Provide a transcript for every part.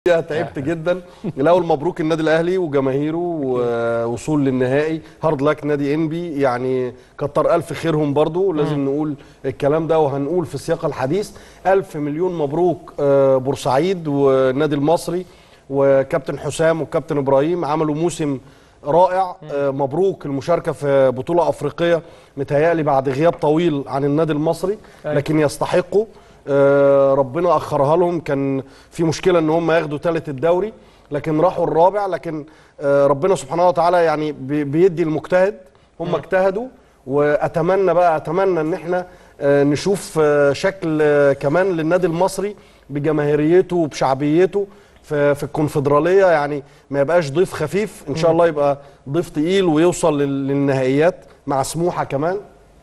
تعبت جدا الاول مبروك النادي الاهلي وجماهيره ووصول للنهائي هارد لاك نادي انبي يعني كتر الف خيرهم برضو لازم نقول الكلام ده وهنقول في سياق الحديث الف مليون مبروك آه، بورسعيد والنادي المصري وكابتن حسام وكابتن ابراهيم عملوا موسم رائع آه، مبروك المشاركه في بطوله افريقيه متهيألي بعد غياب طويل عن النادي المصري أيوة. لكن يستحقوا آه، ربنا اخرها لهم كان في مشكله ان هم ياخدوا ثالث الدوري لكن راحوا الرابع لكن آه، ربنا سبحانه وتعالى يعني بي- بيدي المجتهد هم اجتهدوا واتمنى بقى اتمنى ان احنا آه، نشوف آه، شكل آه، كمان للنادي المصري بجماهيريته وبشعبيته في في الكونفدراليه يعني ما يبقاش ضيف خفيف ان شاء الله يبقى ضيف تقيل ويوصل لل- للنهائيات مع سموحه كمان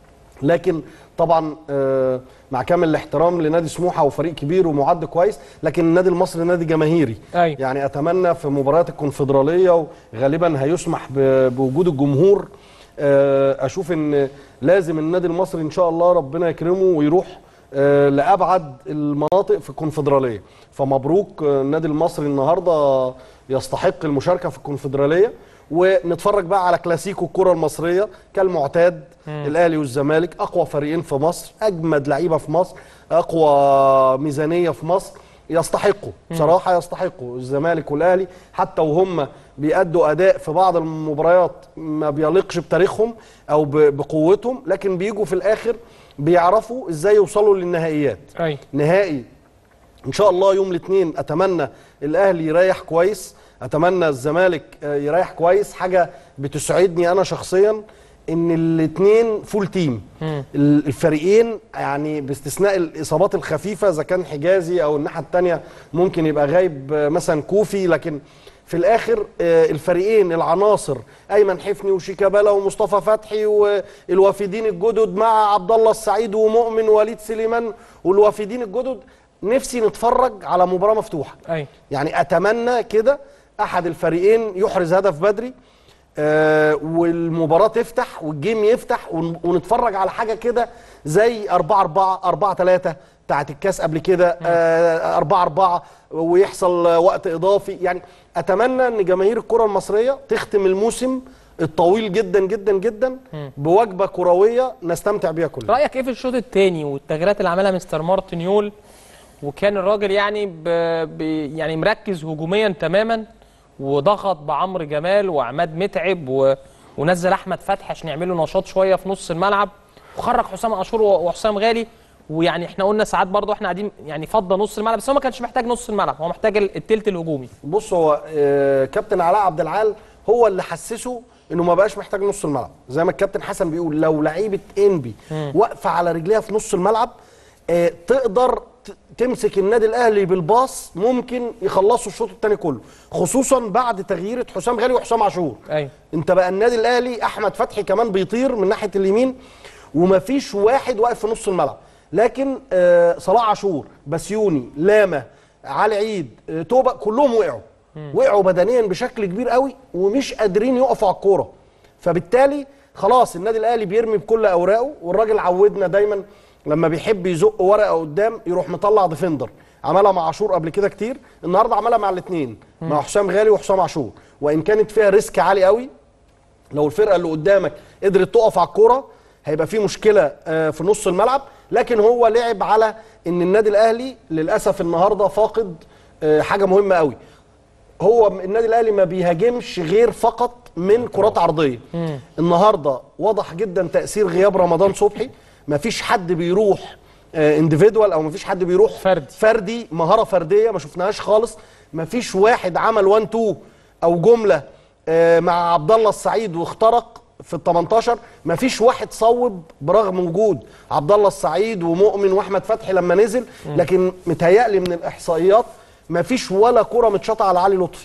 لكن طبعا آه، مع كامل الاحترام لنادي سموحه وفريق كبير ومعد كويس لكن النادي المصري نادي جماهيري أيوة. يعني اتمنى في مباريات الكونفدراليه وغالبا هيسمح ب- بوجود الجمهور آه، اشوف ان لازم النادي المصري ان شاء الله ربنا يكرمه ويروح آه، لابعد المناطق في الكونفدراليه فمبروك آه، النادي المصري النهارده يستحق المشاركه في الكونفدراليه ونتفرج بقى على كلاسيكو الكره المصريه كالمعتاد الاهلي والزمالك اقوى فريقين في مصر اجمد لعيبه في مصر اقوى ميزانيه في مصر يستحقوا بصراحه يستحقوا الزمالك والاهلي حتى وهم بيأدوا اداء في بعض المباريات ما بيليقش بتاريخهم او ب- بقوتهم لكن بيجوا في الاخر بيعرفوا ازاي يوصلوا للنهائيات ايوه نهائي ان شاء الله يوم الاثنين اتمنى الاهلي يريح كويس اتمنى الزمالك آه، يريح كويس حاجه بتسعدني انا شخصيا ان الاثنين فول تيم ال- الفريقين يعني باستثناء الاصابات الخفيفه اذا كان حجازي او الناحيه الثانيه ممكن يبقى غايب آه، مثلا كوفي لكن في الاخر آه، الفريقين العناصر ايمن حفني وشيكابالا ومصطفى فتحي والوافدين الجدد مع عبد الله السعيد ومؤمن ووليد سليمان والوافدين الجدد نفسي نتفرج على مباراه مفتوحه ايوه يعني اتمنى كده احد الفريقين يحرز هدف بدري آه والمباراه تفتح والجيم يفتح ون- ونتفرج على حاجه كده زي 4 4 4 3 بتاعت الكاس قبل كده آه 4 4 ويحصل وقت اضافي يعني اتمنى ان جماهير الكره المصريه تختم الموسم الطويل جدا جدا جدا بوجبه كرويه نستمتع بيها كلنا رايك ايه في الشوط الثاني والتغييرات اللي عملها مستر مارتن يول وكان الراجل يعني ب... ب... يعني مركز هجوميا تماما وضغط بعمرو جمال وعماد متعب و... ونزل احمد فتحي عشان يعملوا نشاط شويه في نص الملعب وخرج حسام عاشور و- وحسام غالي ويعني احنا قلنا ساعات برضه احنا قاعدين يعني فضى نص الملعب بس هو ما كانش محتاج نص الملعب هو محتاج ال- التلت الهجومي بص هو آه، كابتن علاء عبد العال هو اللي حسسه انه ما بقاش محتاج نص الملعب زي ما الكابتن حسن بيقول لو لعيبه انبي واقفه على رجليها في نص الملعب آه، تقدر ت- تمسك النادي الاهلي بالباص ممكن يخلصوا الشوط الثاني كله خصوصا بعد تغييره حسام غالي وحسام عاشور ايوه انت بقى النادي الاهلي احمد فتحي كمان بيطير من ناحيه اليمين ومفيش واحد واقف في نص الملعب لكن آه صلاح عاشور بسيوني لاما علي عيد آه توبه كلهم وقعوا وقعوا بدنيا بشكل كبير قوي ومش قادرين يقفوا على الكوره فبالتالي خلاص النادي الاهلي بيرمي بكل اوراقه والراجل عودنا دايما لما بيحب يزق ورقه قدام يروح مطلع ديفندر عملها مع عاشور قبل كده كتير النهارده عملها مع الاثنين مع حسام غالي وحسام عاشور وان كانت فيها ريسك عالي قوي لو الفرقه اللي قدامك قدرت تقف على الكوره هيبقى في مشكله آه، في نص الملعب لكن هو لعب على ان النادي الاهلي للاسف النهارده فاقد آه، حاجه مهمه قوي هو النادي الاهلي ما بيهاجمش غير فقط من كرات عرضيه النهارده واضح جدا تاثير غياب رمضان صبحي ما فيش حد بيروح انديفيدوال او ما فيش حد بيروح فردي. فردي مهاره فرديه ما شفناهاش خالص ما فيش واحد عمل 1 2 او جمله آه، مع عبد الله السعيد واخترق في ال 18 ما فيش واحد صوب برغم وجود عبد الله السعيد ومؤمن واحمد فتحي لما نزل لكن متهيألي من الاحصائيات ما فيش ولا كره متشاطه على علي لطفي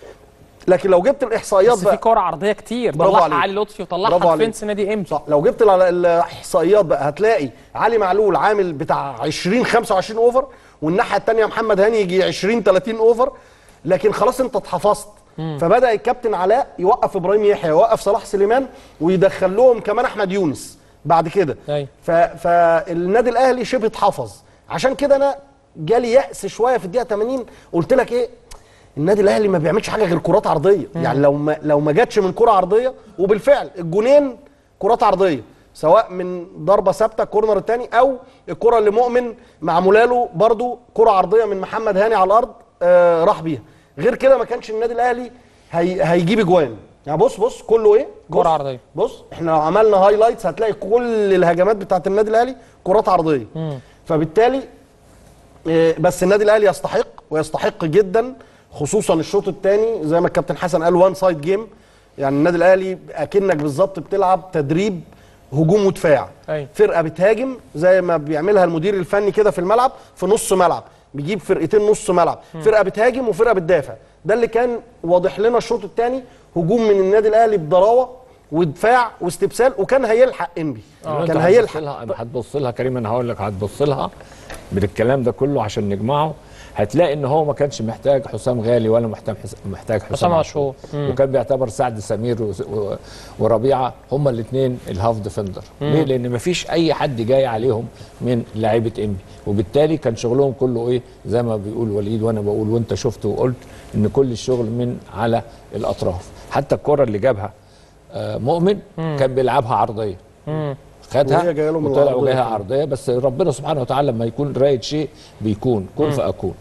لكن لو جبت الاحصائيات بس في بقى كوره عرضيه كتير برافو طلعها عليك. علي لطفي برافو وطلعها في عليك. فينس نادي امتى صح لو جبت ال- الاحصائيات بقى هتلاقي علي معلول عامل بتاع 20 25 اوفر والناحيه الثانيه محمد هاني يجي 20 30 اوفر لكن خلاص انت اتحفظت فبدا الكابتن علاء يوقف ابراهيم يحيى يوقف صلاح سليمان ويدخل لهم كمان احمد يونس بعد كده أيوة. ف... فالنادي الاهلي شبه اتحفظ عشان كده انا جالي يأس شويه في الدقيقه 80 قلت لك ايه النادي الاهلي ما بيعملش حاجه غير كرات عرضيه يعني لو ما لو ما جاتش من كره عرضيه وبالفعل الجونين كرات عرضيه سواء من ضربه ثابته الكورنر الثاني او الكره اللي مؤمن معموله له برضو كره عرضيه من محمد هاني على الارض آه راح بيها غير كده ما كانش النادي الاهلي هي هيجيب اجوان يعني بص بص كله ايه بص كرة عرضية. بص احنا لو عملنا هايلايتس هتلاقي كل الهجمات بتاعت النادي الاهلي كرات عرضيه فبالتالي آه، بس النادي الاهلي يستحق ويستحق جدا خصوصا الشوط الثاني زي ما الكابتن حسن قال وان سايد جيم يعني النادي الاهلي اكنك بالظبط بتلعب تدريب هجوم ودفاع أيوة. فرقه بتهاجم زي ما بيعملها المدير الفني كده في الملعب في نص ملعب بيجيب فرقتين نص ملعب فرقه بتهاجم وفرقه بتدافع ده اللي كان واضح لنا الشوط الثاني هجوم من النادي الاهلي بضراوه ودفاع واستبسال وكان هيلحق انبي كان هيلحق لها هتبص لها كريم انا هقول لك هتبص لها من الكلام ده كله عشان نجمعه هتلاقي ان هو ما كانش محتاج حسام غالي ولا محتاج حس- محتاج حسام, حسام عاشور. وكان بيعتبر سعد سمير و- و- وربيعه هما الاثنين الهاف ديفندر ليه لان ما فيش اي حد جاي عليهم من لعيبه انبي وبالتالي كان شغلهم كله ايه زي ما بيقول وليد وانا بقول وانت شفت وقلت ان كل الشغل من على الاطراف حتى الكره اللي جابها آه، مؤمن كان بيلعبها عرضيه خدها وهي جاية له من وطلع العرضية وجايها كمان. عرضيه بس ربنا سبحانه وتعالى لما يكون رايد شيء بيكون كن فاكون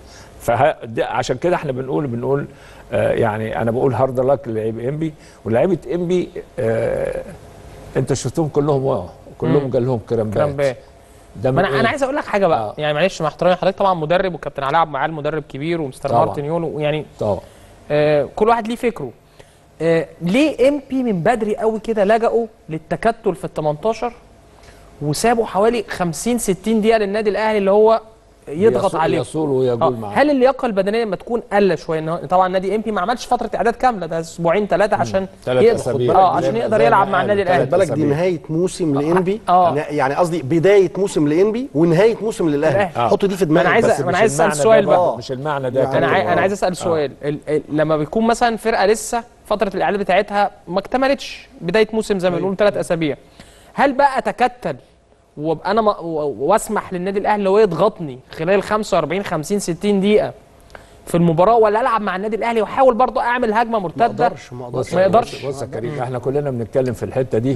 فعشان كده احنا بنقول بنقول آه يعني انا بقول هارد لك للعيب انبي ولاعيبه انبي آه انت شفتهم كلهم وقعوا كلهم جال لهم كلام كرامبات بيه ده ما من انا إيه؟ انا عايز اقول لك حاجه بقى آه. يعني معلش مع احترامي لحضرتك طبعا مدرب والكابتن علاء عبد المعال مدرب كبير ومستر طبعا. مارتن يول ويعني طبعا آه كل واحد ليه فكره آه ليه ام بي من بدري قوي كده لجأوا للتكتل في ال 18 وسابوا حوالي 50 60 دقيقه للنادي الاهلي اللي هو يضغط يصول- عليه يصول ويجول آه، معاه هل اللياقه البدنيه لما تكون قل شويه إن هو- طبعا نادي ام بي ما عملش فتره اعداد كامله ده اسبوعين ثلاثه عشان تلات يقدر أسابيع. اه زي عشان ما- يقدر زي ما يلعب مع قالوا، النادي تلات الاهلي خد بالك دي أسابيع. نهايه موسم لانبي آه. يعني قصدي بدايه موسم لانبي ونهايه موسم للاهلي الأهلي. حط دي في أنا دماغك عايز- بس أنا مش عايز أسأل المعنى سؤال ده بقى. برضه، مش المعنى ده يعني انا كان عاي... هو- انا عايز اسال سؤال ال... ال... لما بيكون مثلا فرقه لسه فتره الاعداد بتاعتها ما اكتملتش بدايه موسم زي ما بنقول ثلاث اسابيع هل بقى اتكتل وابقى انا م... و- واسمح للنادي الاهلي اللي هو يضغطني خلال 45 50 60 دقيقه في المباراه ولا العب مع النادي الاهلي واحاول برضه اعمل هجمه ما مرتده اقدرش ما بص اقدرش ما يقدرش. بص, بص يا كريم احنا كلنا بنتكلم في الحته دي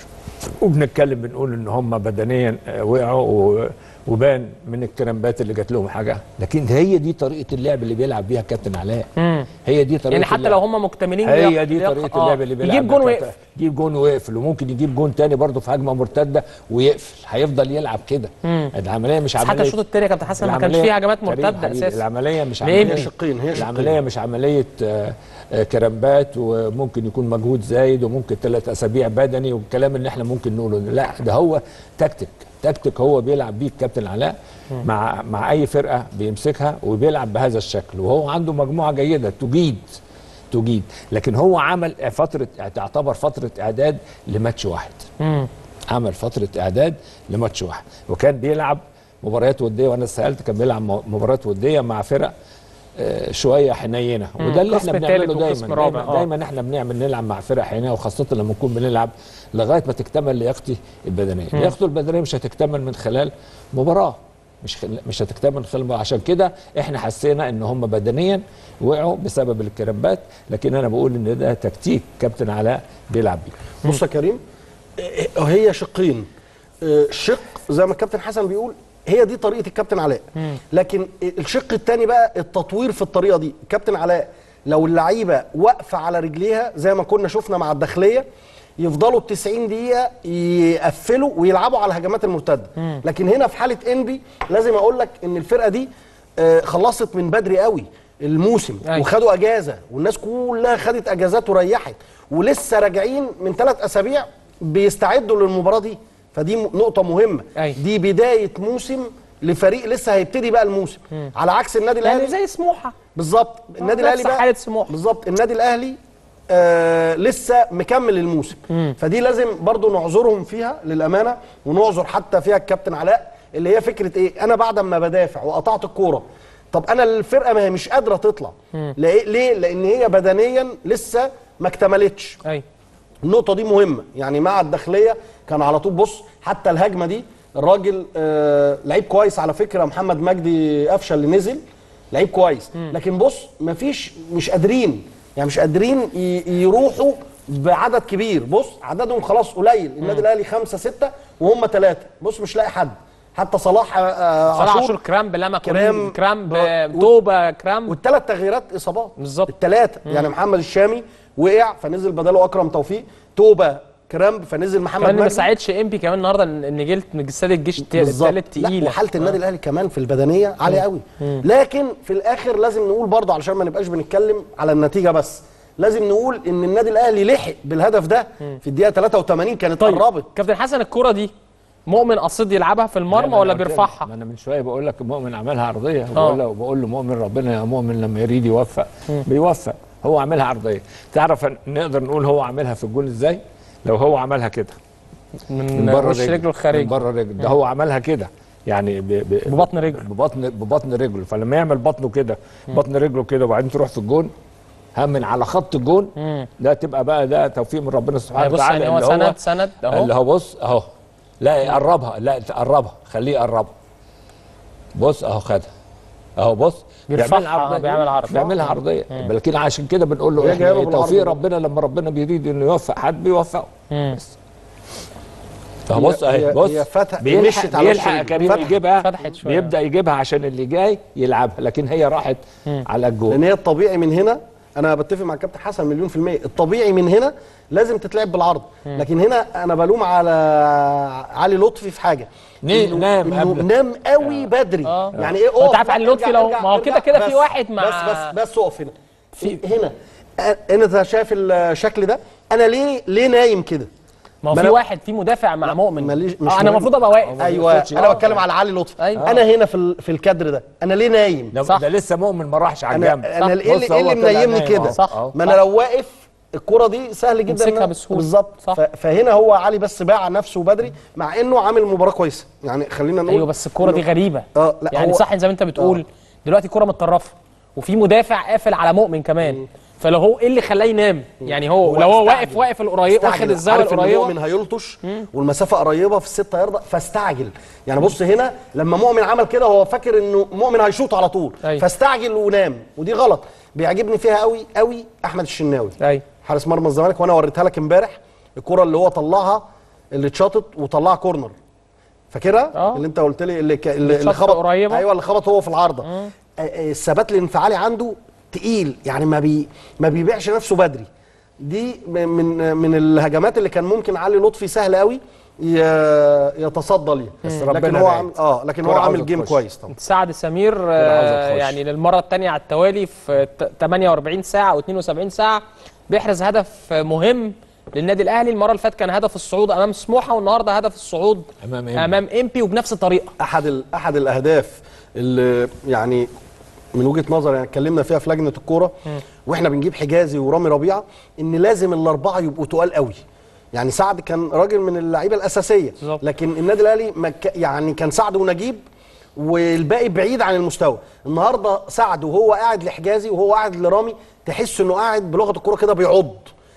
وبنتكلم بنقول ان هم بدنيا آه، وقعوا و- وبان من الكرامبات اللي جات لهم حاجه لكن هي دي طريقه اللعب اللي بيلعب بيها كابتن علاء هي دي طريقه يعني حتى اللعب. لو هم مكتملين هي لياقة- دي لياقة- طريقه آه. اللعب اللي بيلعب يجيب جون بيها كابتن. ويقفل يجيب جون ويقفل وممكن يجيب جون تاني برضه في هجمه مرتده ويقفل هيفضل يلعب كده العمليه مش بس عمليه حتى الشوط الثاني يا كابتن حسن ما كانش العملية- فيه هجمات كريم مرتده حبيبي، اساسا العمليه مش ليه؟ عمليه هي شقين هي العمليه شقين مش عمليه آه، آه، كرامبات وممكن يكون مجهود زايد وممكن ثلاث اسابيع بدني والكلام اللي احنا ممكن نقوله لا ده هو تكتيك تكتيك هو بيلعب بيه الكابتن علاء مع مع اي فرقه بيمسكها وبيلعب بهذا الشكل وهو عنده مجموعه جيده تجيد تجيد لكن هو عمل فتره تعتبر فتره اعداد لماتش واحد عمل فتره اعداد لماتش واحد وكان بيلعب مباريات وديه وانا سالت كان بيلعب م- مباريات وديه مع فرق آه، شويه حنينه وده اللي احنا قسم بنعمله تالت دايما وقسم رابع، دايما, آه. دايما احنا بنعمل نلعب مع فرق حنينه وخاصه لما نكون بنلعب لغايه ما تكتمل لياقتي البدنيه لياقته البدنيه مش هتكتمل من خلال مباراه مش خل... مش هتكتمل من خلال مباراه عشان كده احنا حسينا ان هم بدنيا وقعوا بسبب الكرامبات لكن انا بقول ان ده تكتيك كابتن علاء بيلعب بيه بص يا كريم آه، هي شقين آه، شق زي ما الكابتن حسن بيقول هي دي طريقه الكابتن علاء لكن الشق الثاني بقى التطوير في الطريقه دي الكابتن علاء لو اللعيبه واقفه على رجليها زي ما كنا شفنا مع الداخليه يفضلوا ال 90 دقيقه يقفلوا ويلعبوا على الهجمات المرتده لكن هنا في حاله انبي لازم اقول لك ان الفرقه دي آه، خلصت من بدري قوي الموسم أيوة. وخدوا اجازه والناس كلها خدت اجازات وريحت ولسه راجعين من ثلاث اسابيع بيستعدوا للمباراه دي فدي م- نقطه مهمه أيوة. دي بدايه موسم لفريق لسه هيبتدي بقى الموسم على عكس النادي يعني الاهلي زي سموحه بالظبط النادي نفس الاهلي بقى حالة سموحة. بالظبط النادي الاهلي آه لسه مكمل الموسم فدي لازم برضو نعذرهم فيها للامانه ونعذر حتى فيها الكابتن علاء اللي هي فكره ايه انا بعد ما بدافع وقطعت الكوره طب انا الفرقه ما هي مش قادره تطلع ليه ليه لان هي بدنيا لسه ما اكتملتش ايوه النقطة دي مهمة يعني مع الداخلية كان على طول بص حتى الهجمة دي الراجل آه لعيب كويس على فكرة محمد مجدي قفشة اللي نزل لعيب كويس لكن بص مفيش مش قادرين يعني مش قادرين ي- يروحوا بعدد كبير بص عددهم خلاص قليل النادي الاهلي خمسة ستة وهم ثلاثة بص مش لاقي حد حتى صلاح آه، آه، صلاح عاشور عاشور كرامب لما كرام- كرامب كرامب ب- آه، و- توبه كرامب والثلاث تغييرات اصابات بالظبط. الثلاثه يعني محمد الشامي وقع فنزل بداله اكرم توفيق توبه كرامب فنزل محمد كمان ما مجدي ساعدش امبي كمان النهارده ان جيل استاد الجيش الت- بالظبط الثالث لا تقيله وحاله النادي الاهلي كمان في البدنيه عاليه قوي لكن في الاخر لازم نقول برضه علشان ما نبقاش بنتكلم على النتيجه بس لازم نقول ان النادي الاهلي لحق بالهدف ده في الدقيقه 83 كانت طيب قربت كابتن حسن الكره دي مؤمن قصد يلعبها في المرمى ولا بيرفعها ما انا من شويه بقول لك مؤمن عملها عرضيه آه. بقول له بقول له مؤمن ربنا يا مؤمن لما يريد يوفق بيوفق هو عاملها عرضيه تعرف نقدر نقول هو عاملها في الجول ازاي لو هو عملها كده من, من بره وش رجله من الخارجي بره رجله ده هو عملها كده يعني ب... ب... ببطن رجله. ببطن ببطن رجله فلما يعمل بطنه كده بطن رجله كده وبعدين تروح في الجون هم من على خط الجون ده تبقى بقى ده توفيق من ربنا سبحانه بص وتعالى يعني هو اللي سند سند اللي اهو هو بص اهو لا يقربها لا تقربها خليه يقربها بص اهو خدها اهو بص بيرفعها، بيعملها عرضية. بيعمل عرض. بيعملها عرضيه لكن عشان كده بنقول له هي احنا جاية له إيه، بالعرض توفيق ده. ربنا لما ربنا بيريد انه يوفق حد بيوفقه مم. بس اهو بص هي- اهي بص هي فتح- بيلحق مشيت على وش بيلحق رجله. كريم فتحت- يجيبها فتحت شوية. بيبدا يجيبها عشان اللي جاي يلعبها لكن هي راحت على الجول لان هي الطبيعي من هنا انا بتفق مع الكابتن حسن مليون في المية الطبيعي من هنا لازم تتلعب بالعرض لكن هنا انا بلوم على علي لطفي في حاجه ني- إنه- نام إنه قبل. نام قوي بدري آه. يعني ايه وأنت اقف عارف لا، علي لطفي ارجع، لو- ارجع، ما هو ارجع، كده كده في بس- واحد مع- بس بس بس اقف هنا في هنا أ- انت شايف الشكل ده انا ليه ليه نايم كده ما هو ما في أنا- واحد في مدافع مع مؤمن ماليش- مش آه انا مهم. المفروض ابقى واقف ايوه بياخدش- انا آه. بتكلم على علي لطفي أيوة. انا هنا في ال- في الكادر ده انا ليه نايم ده, صح. ده لسه مؤمن ما راحش على انا الجنب انا صح. ايه اللي, بص إيه هو اللي طلع منيمني نايم كده أهو. صح. أهو. ما انا لو واقف الكرة دي سهل جدا تمسكها إن أنا- بسهولة. بالظبط صح. ف- فهنا هو علي بس باع نفسه بدري مع انه عامل مباراة كويسة يعني خلينا نقول ايوه بس الكره دي إنه- غريبه اه لا يعني هو صح زي ما انت بتقول دلوقتي كره متطرفه وفي مدافع قافل على مؤمن كمان فلو هو ايه اللي خلاه ينام يعني هو, لو هو واقف استعجل. واقف القريب واخد استعجل. الزاويه عارف إن القريبه مؤمن هيلطش والمسافة قريبة في الستة ياردة فاستعجل يعني بص هنا لما مؤمن عمل كده هو فاكر انه مؤمن هيشوط على طول أيوة. فاستعجل ونام ودي غلط بيعجبني فيها قوي قوي احمد الشناوي ايوه حارس مرمى الزمالك وانا وريتها لك امبارح الكره اللي هو طلعها اللي اتشاطت وطلعها كورنر فاكرها آه. اللي انت قلت لي اللي ك... اللي, اتشاط اللي خبط قريبة. ايوه اللي خبط هو في العارضه آه، آه، الثبات الانفعالي عنده تقيل يعني ما بي ما بيبيعش نفسه بدري دي من من من الهجمات اللي كان ممكن علي لطفي سهل قوي ي- يتصدى ليها بس لكن ربنا هو بعد. عامل اه لكن هو كرة عامل عاوزة جيم تخش. كويس طبعا سعد سمير عاوزة آه، تخش. يعني للمره الثانيه على التوالي في ت- 48 ساعه او 72 ساعه بيحرز هدف مهم للنادي الاهلي المره اللي فاتت كان هدف الصعود امام سموحه والنهارده هدف الصعود أمام إمبي. امام امبي وبنفس الطريقه احد ال- احد الاهداف اللي يعني من وجهه نظري يعني اتكلمنا فيها في لجنه الكوره واحنا بنجيب حجازي ورامي ربيعه ان لازم الاربعه يبقوا تقال قوي يعني سعد كان راجل من اللعيبه الاساسيه بالظبط. لكن النادي الاهلي ما ك- يعني كان سعد ونجيب والباقي بعيد عن المستوى النهارده سعد وهو قاعد لحجازي وهو قاعد لرامي تحس انه قاعد بلغه الكوره كده بيعض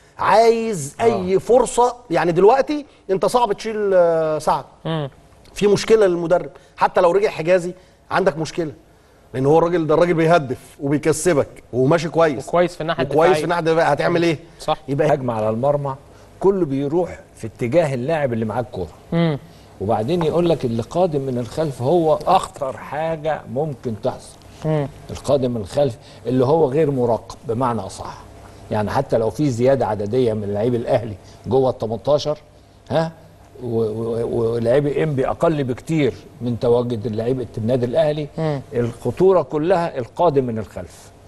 عايز اي فرصه يعني دلوقتي انت صعب تشيل آه، سعد في مشكله للمدرب حتى لو رجع حجازي عندك مشكله لان هو الراجل ده الراجل بيهدف وبيكسبك وماشي كويس وكويس في الناحيه وكويس في الدفاعيه الناحيه الدفاعية. هتعمل ايه صح يبقى هجمه على المرمى كله بيروح في اتجاه اللاعب اللي معاه الكوره مم. وبعدين يقول لك اللي قادم من الخلف هو اخطر حاجه ممكن تحصل مم. القادم من الخلف اللي هو غير مراقب بمعنى اصح يعني حتى لو في زياده عدديه من لعيب الاهلي جوه ال 18 ها و- و- ولاعيبي انبي اقل بكتير من تواجد لعيبه النادي الاهلي الخطوره كلها القادم من الخلف